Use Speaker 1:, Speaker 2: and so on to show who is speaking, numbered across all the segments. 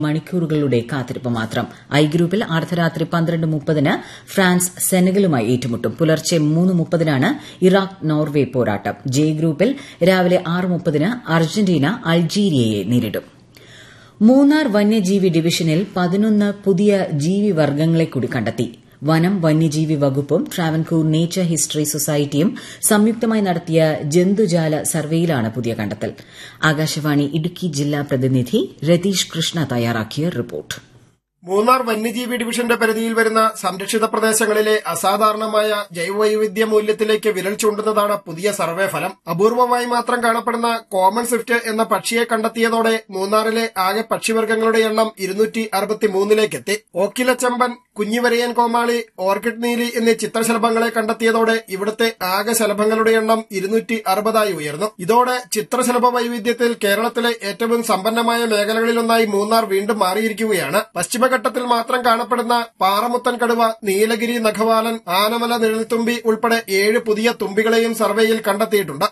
Speaker 1: മണിക്കൂറുകളുടെ കാത്തിരിപ്പ് മാത്രം ഐ ഗ്രൂപ്പിൽ അർദ്ധരാത്രി പന്ത്രണ്ട് മുപ്പതിന് ഫ്രാൻസ് സെനഗലുമായി ഏറ്റുമുട്ടും പുലർച്ചെ മൂന്ന് മുപ്പതിനാണ് ഇറാഖ് നോർവെ പോരാട്ടം ജെ ഗ്രൂപ്പിൽ രാവിലെ ആറ് മുപ്പതിന് അർജന്റീന അൾജീരിയയെ നേരിടും മൂന്നാർ വന്യജീവി ഡിവിഷനിൽ പതിനൊന്ന് പുതിയ ജീവിവർഗ്ഗങ്ങളെ കൂടി കണ്ടെത്തി വനം വന്യജീവി വകുപ്പും ട്രാവൻകൂർ നേച്ചർ ഹിസ്റ്ററി സൊസൈറ്റിയും സംയുക്തമായി നടത്തിയ ജന്തുജാല സർവേയിലാണ് പുതിയ കണ്ടെത്തൽ ആകാശവാണി ഇടുക്കി ജില്ലാ പ്രതിനിധി രതീഷ് കൃഷ്ണ തയ്യാറാക്കിയ റിപ്പോർട്ട്
Speaker 2: മൂന്നാർ വന്യജീവി ഡിവിഷന്റെ പരിധിയിൽ വരുന്ന സംരക്ഷിത പ്രദേശങ്ങളിലെ അസാധാരണമായ ജൈവവൈവിധ്യ മൂല്യത്തിലേക്ക് വിരൽ ചൂണ്ടുന്നതാണ് പുതിയ സർവേ ഫലം അപൂർവമായി മാത്രം കാണപ്പെടുന്ന കോമൺ സ്വിഫ്റ്റ് എന്ന പക്ഷിയെ കണ്ടെത്തിയതോടെ മൂന്നാറിലെ ആകെ പക്ഷിവർഗ്ഗങ്ങളുടെ എണ്ണം ഇരുന്നൂറ്റി അറുപത്തിമൂന്നിലേക്കെത്തി ഓക്കിലച്ചമ്പൻ കുഞ്ഞിവരയൻ കോമാളി ഓർക്കിഡ് നീലി എന്നീ ചിത്രശലഭങ്ങളെ കണ്ടെത്തിയതോടെ ഇവിടുത്തെ ആകെ ശലഭങ്ങളുടെ എണ്ണം ഇരുന്നൂറ്റി അറുപതായി ഉയർന്നു ഇതോടെ ചിത്രശലഭ വൈവിധ്യത്തിൽ കേരളത്തിലെ ഏറ്റവും സമ്പന്നമായ മേഖലകളിലൊന്നായി മൂന്നാർ വീണ്ടും മാറിയിരിക്കുകയാണ് പശ്ചിമഘട്ടത്തിൽ മാത്രം കാണപ്പെടുന്ന പാറമുത്തൻ കടുവ നീലഗിരി നഖവാലൻ ആനമല നിഴൽത്തുമ്പി ഉൾപ്പെടെ ഏഴ് പുതിയ തുമ്പികളെയും സർവേയിൽ കണ്ടെത്തിയിട്ടുണ്ട്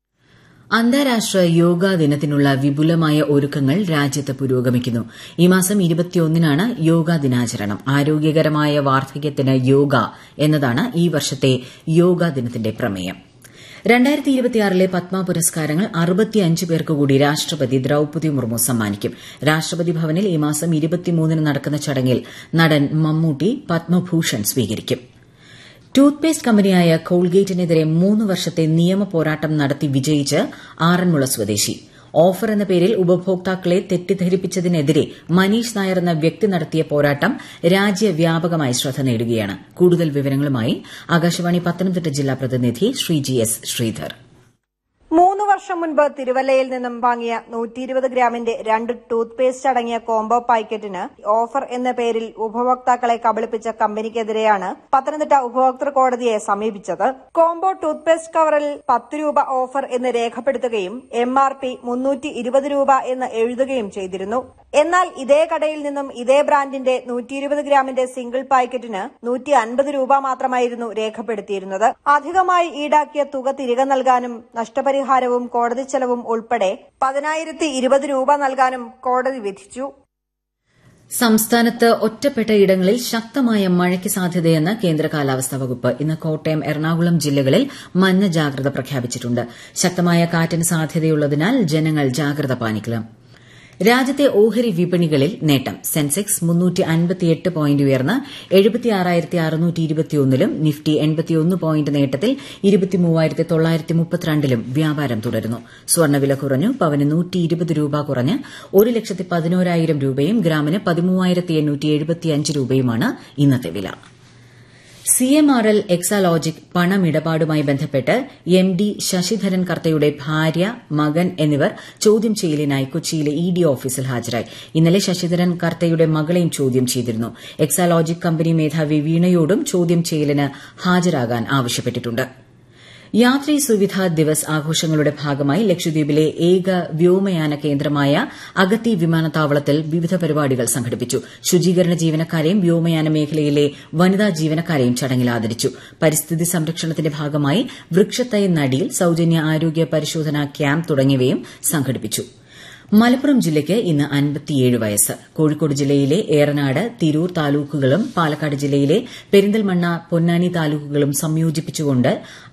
Speaker 1: അന്താരാഷ്ട്ര യോഗാ ദിനത്തിനുള്ള വിപുലമായ ഒരുക്കങ്ങൾ രാജ്യത്ത് പുരോഗമിക്കുന്നു ഈ മാസം ഇരുപത്തിയൊന്നിനാണ് യോഗാ ദിനാചരണം ആരോഗ്യകരമായ വാർദ്ധക്യത്തിന് യോഗ എന്നതാണ് ഈ വർഷത്തെ യോഗാ ദിനത്തിന്റെ പ്രമേയം രണ്ടായിരത്തി ഇരുപത്തിയാറിലെ പത്മ പുരസ്കാരങ്ങൾ അറുപത്തിയഞ്ച് പേർക്ക് കൂടി രാഷ്ട്രപതി ദ്രൌപതി മുർമു സമ്മാനിക്കും രാഷ്ട്രപതി ഭവനിൽ ഈ മാസം ഇരുപത്തിമൂന്നിന് നടക്കുന്ന ചടങ്ങിൽ നടൻ മമ്മൂട്ടി പത്മഭൂഷൺ സ്വീകരിക്കും ടൂത്ത് പേസ്റ്റ് കമ്പനിയായ കോൾഗേറ്റിനെതിരെ മൂന്ന് വർഷത്തെ നിയമ പോരാട്ടം നടത്തി വിജയിച്ച് ആറന്മുള സ്വദേശി ഓഫർ എന്ന പേരിൽ ഉപഭോക്താക്കളെ തെറ്റിദ്ധരിപ്പിച്ചതിനെതിരെ മനീഷ് നായർ എന്ന വ്യക്തി നടത്തിയ പോരാട്ടം രാജ്യവ്യാപകമായി ശ്രദ്ധ നേടുകയാണ് കൂടുതൽ വിവരങ്ങളുമായി ആകാശവാണി പത്തനംതിട്ട ജില്ലാ പ്രതിനിധി ശ്രീജി എസ് ശ്രീധർ
Speaker 3: മൂന്ന് വർഷം മുൻപ് തിരുവല്ലയിൽ നിന്നും വാങ്ങിയ നൂറ്റി ഇരുപത് ഗ്രാമിന്റെ രണ്ട് ടൂത്ത് പേസ്റ്റ് അടങ്ങിയ കോംബോ പാക്കറ്റിന് ഓഫർ എന്ന പേരിൽ ഉപഭോക്താക്കളെ കബളിപ്പിച്ച കമ്പനിക്കെതിരെയാണ് പത്തനംതിട്ട ഉപഭോക്തൃ കോടതിയെ സമീപിച്ചത് കോംബോ ടൂത്ത് പേസ്റ്റ് കവറിൽ പത്ത് രൂപ ഓഫർ എന്ന് രേഖപ്പെടുത്തുകയും എം ആർ പി മുന്നൂറ്റി ഇരുപത് രൂപ എന്ന് എഴുതുകയും ചെയ്തിരുന്നു എന്നാൽ ഇതേ കടയിൽ നിന്നും ഇതേ ബ്രാൻഡിന്റെ നൂറ്റി ഇരുപത് ഗ്രാമിന്റെ സിംഗിൾ പാക്കറ്റിന് നൂറ്റി അൻപത് രൂപ മാത്രമായിരുന്നു രേഖപ്പെടുത്തിയിരുന്നത് അധികമായി ഈടാക്കിയ തുക തിരികെ നൽകാനും നഷ്ടപരിഹാരവും കോടതി ചെലവും ഉൾപ്പെടെ പതിനായിരത്തി ഇരുപത് രൂപ നൽകാനും കോടതി വിധിച്ചു
Speaker 1: സംസ്ഥാനത്ത് ഒറ്റപ്പെട്ട ഇടങ്ങളിൽ ശക്തമായ മഴയ്ക്ക് സാധ്യതയെന്ന് കേന്ദ്ര കാലാവസ്ഥാ വകുപ്പ് ഇന്ന് കോട്ടയം എറണാകുളം ജില്ലകളിൽ മഞ്ഞ ജാഗ്രത പ്രഖ്യാപിച്ചിട്ടുണ്ട് ശക്തമായ കാറ്റിന് സാധ്യതയുള്ളതിനാൽ ജനങ്ങൾ ജാഗ്രത പാലിക്കണം രാജ്യത്തെ ഓഹരി വിപണികളിൽ നേട്ടം സെൻസെക്സ് പോയിന്റ് ഉയർന്ന് ലും നിഫ്റ്റി പോയിന്റ് നേട്ടത്തിൽ ലും വ്യാപാരം തുടരുന്നു സ്വർണ്ണവില കുറഞ്ഞു പവന് രൂപ കുറഞ്ഞ് ഒരു ലക്ഷത്തി പതിനോരായിരം രൂപയും ഗ്രാമിന് പതിമൂവായിരത്തി എണ്ണൂറ്റി എഴുപത്തിയഞ്ച് രൂപയുമാണ് ഇന്നത്തെ വില C M R L Exalogic പണമിടപാടുമായി ബന്ധപ്പെട്ട് എം ഡി ശശിധരൻ കർത്തയുടെ ഭാര്യ മകൻ എന്നിവർ ചോദ്യം ചെയ്യലിനായി കൊച്ചിയിലെ ഇ ഡി ഓഫീസിൽ ഹാജരായി ഇന്നലെ ശശിധരൻ കർത്തയുടെ മകളെയും ചോദ്യം ചെയ്തിരുന്നു എക്സാലോജിക് കമ്പനി മേധാവി വീണയോടും ചോദ്യം ചെയ്യലിന് ഹാജരാകാൻ ആവശ്യപ്പെട്ടിട്ടുണ്ട് യാത്രി സുവിധ ദിവസ് ആഘോഷങ്ങളുടെ ഭാഗമായി ലക്ഷദ്വീപിലെ ഏക വ്യോമയാന കേന്ദ്രമായ അഗത്തി വിമാനത്താവളത്തിൽ വിവിധ പരിപാടികൾ സംഘടിപ്പിച്ചു ശുചീകരണ ജീവനക്കാരെയും വ്യോമയാന മേഖലയിലെ വനിതാ ജീവനക്കാരെയും ചടങ്ങിൽ ആദരിച്ചു പരിസ്ഥിതി സംരക്ഷണത്തിന്റെ ഭാഗമായി വൃക്ഷത്തൈ നടിയിൽ സൌജന്യ ആരോഗ്യ പരിശോധനാ ക്യാമ്പ് തുടങ്ങിയവയും സംഘടിപ്പിച്ചു മലപ്പുറം ജില്ലയ്ക്ക് ഇന്ന് അൻപത്തിയേഴ് വയസ്സ് കോഴിക്കോട് ജില്ലയിലെ ഏറനാട് തിരൂർ താലൂക്കുകളും പാലക്കാട് ജില്ലയിലെ പെരിന്തൽമണ്ണ പൊന്നാനി താലൂക്കുകളും സംയോജിപ്പിച്ചുകൊണ്ട്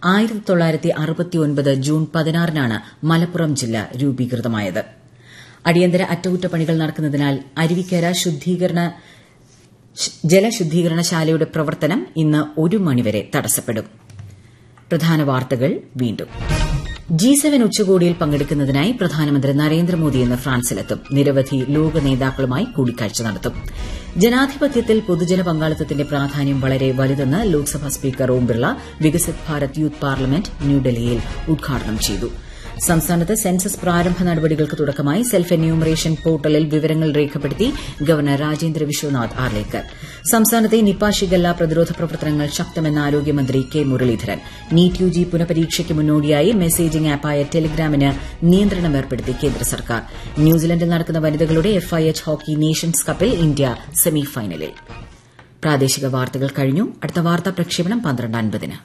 Speaker 1: ജൂൺ പതിനാറിനാണ് മലപ്പുറം ജില്ല രൂപീകൃതമായത് അടിയന്തര അറ്റകുറ്റപ്പണികൾ നടക്കുന്നതിനാൽ അരുവിക്കര ശുദ്ധീകരണ ജലശുദ്ധീകരണശാലയുടെ പ്രവർത്തനം ഇന്ന് ഒരു മണിവരെ തടസ്സപ്പെടും പ്രധാന വാർത്തകൾ വീണ്ടും ജി സെവൻ ഉച്ചകോടിയിൽ പങ്കെടുക്കുന്നതിനായി പ്രധാനമന്ത്രി നരേന്ദ്രമോദി ഇന്ന് ഫ്രാൻസിലെത്തും നിരവധി ലോക നേതാക്കളുമായി കൂടിക്കാഴ്ച നടത്തും ജനാധിപത്യത്തിൽ പൊതുജന പങ്കാളിത്തത്തിന്റെ പ്രാധാന്യം വളരെ വലുതെന്ന് Lok Sabha speaker Om Birla Viksit Bharat youth parliament ന്യൂഡൽഹിയിൽ ഉദ്ഘാടനം ചെയ്തു സംസ്ഥാനത്ത് സെൻസസ് പ്രാരംഭ നടപടികൾക്ക് തുടക്കമായി സെൽഫ് എന്യൂമറേഷൻ പോർട്ടലിൽ വിവരങ്ങൾ രേഖപ്പെടുത്തി ഗവർണർ രാജേന്ദ്ര വിശ്വനാഥ് ആർലേക്കർ സംസ്ഥാനത്തെ നിപ ഷിഗല്ല പ്രതിരോധ പ്രവർത്തനങ്ങൾ ശക്തമെന്ന് ആരോഗ്യമന്ത്രി കെ മുരളീധരൻ നീറ്റ് യുജി പുനഃപരീക്ഷയ്ക്ക് മുന്നോടിയായി മെസ്സേജിംഗ് ആപ്പായ ടെലിഗ്രാമിന് നിയന്ത്രണം ഏർപ്പെടുത്തി കേന്ദ്ര സർക്കാർ ന്യൂസിലൻഡിൽ നടക്കുന്ന വനിതകളുടെ എഫ്ഐഎച്ച് ഹോക്കി നേഷൻസ് കപ്പിൽ ഇന്ത്യ സെമിഫൈനലിൽ പ്രാദേശിക വാർത്തകൾ കഴിഞ്ഞു അടുത്ത വാർത്താ പ്രക്ഷേപണം പന്ത്രണ്ട് അൻപതിന്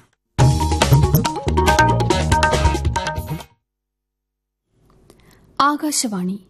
Speaker 4: ആകാശവാണി